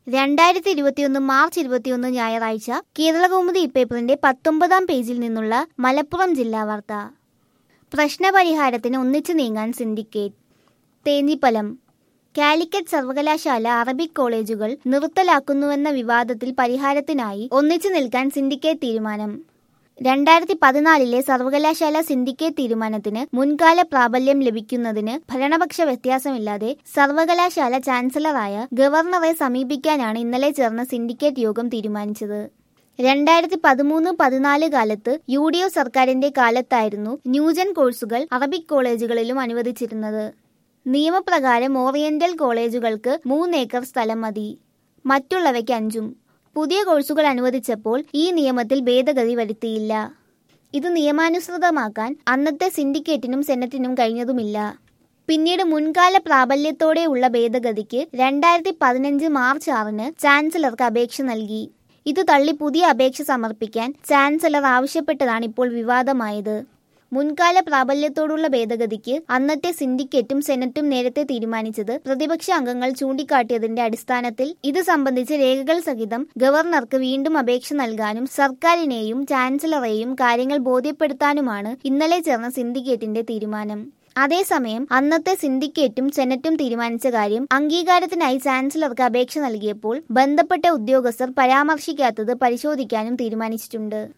രണ്ടായിരത്തി ഇരുപത്തിയൊന്ന് മാർച്ച് ഇരുപത്തിയൊന്ന് ഞായറാഴ്ച കേരളകൗമുദി ഇപ്പേപ്പറിന്റെ പത്തൊമ്പതാം പേജിൽ നിന്നുള്ള മലപ്പുറം ജില്ലാ വാർത്ത പ്രശ്നപരിഹാരത്തിന് ഒന്നിച്ചു നീങ്ങാൻ സിൻഡിക്കേറ്റ് തേഞ്ഞിപ്പലം കാലിക്കറ്റ് സർവകലാശാല അറബിക് കോളേജുകൾ നിർത്തലാക്കുന്നുവെന്ന വിവാദത്തിൽ പരിഹാരത്തിനായി ഒന്നിച്ചു നിൽക്കാൻ സിൻഡിക്കേറ്റ് തീരുമാനം രണ്ടായിരത്തി പതിനാലിലെ സർവകലാശാല സിൻഡിക്കേറ്റ് തീരുമാനത്തിന് മുൻകാല പ്രാബല്യം ലഭിക്കുന്നതിന് ഭരണപക്ഷ വ്യത്യാസമില്ലാതെ സർവകലാശാല ചാൻസലറായ ഗവർണറെ സമീപിക്കാനാണ് ഇന്നലെ ചേർന്ന സിൻഡിക്കേറ്റ് യോഗം തീരുമാനിച്ചത് രണ്ടായിരത്തി പതിമൂന്ന് പതിനാല് കാലത്ത് യു ഡി എഫ് സർക്കാരിന്റെ കാലത്തായിരുന്നു ന്യൂജൻ കോഴ്സുകൾ അറബിക് കോളേജുകളിലും അനുവദിച്ചിരുന്നത് നിയമപ്രകാരം ഓറിയന്റൽ കോളേജുകൾക്ക് മൂന്നേക്കർ സ്ഥലം മതി മറ്റുള്ളവയ്ക്ക് അഞ്ചും പുതിയ കോഴ്സുകൾ അനുവദിച്ചപ്പോൾ ഈ നിയമത്തിൽ ഭേദഗതി വരുത്തിയില്ല ഇത് നിയമാനുസൃതമാക്കാൻ അന്നത്തെ സിൻഡിക്കേറ്റിനും സെനറ്റിനും കഴിഞ്ഞതുമില്ല പിന്നീട് മുൻകാല പ്രാബല്യത്തോടെയുള്ള ഭേദഗതിക്ക് രണ്ടായിരത്തി പതിനഞ്ച് മാർച്ച് ആറിന് ചാൻസലർക്ക് അപേക്ഷ നൽകി ഇത് തള്ളി പുതിയ അപേക്ഷ സമർപ്പിക്കാൻ ചാൻസലർ ആവശ്യപ്പെട്ടതാണ് ഇപ്പോൾ വിവാദമായത് മുൻകാല പ്രാബല്യത്തോടുള്ള ഭേദഗതിക്ക് അന്നത്തെ സിൻഡിക്കേറ്റും സെനറ്റും നേരത്തെ തീരുമാനിച്ചത് പ്രതിപക്ഷ അംഗങ്ങൾ ചൂണ്ടിക്കാട്ടിയതിന്റെ അടിസ്ഥാനത്തിൽ ഇത് സംബന്ധിച്ച് രേഖകൾ സഹിതം ഗവർണർക്ക് വീണ്ടും അപേക്ഷ നൽകാനും സർക്കാരിനെയും ചാൻസലറെയും കാര്യങ്ങൾ ബോധ്യപ്പെടുത്താനുമാണ് ഇന്നലെ ചേർന്ന സിൻഡിക്കേറ്റിന്റെ തീരുമാനം അതേസമയം അന്നത്തെ സിൻഡിക്കേറ്റും സെനറ്റും തീരുമാനിച്ച കാര്യം അംഗീകാരത്തിനായി ചാൻസലർക്ക് അപേക്ഷ നൽകിയപ്പോൾ ബന്ധപ്പെട്ട ഉദ്യോഗസ്ഥർ പരാമർശിക്കാത്തത് പരിശോധിക്കാനും തീരുമാനിച്ചിട്ടുണ്ട്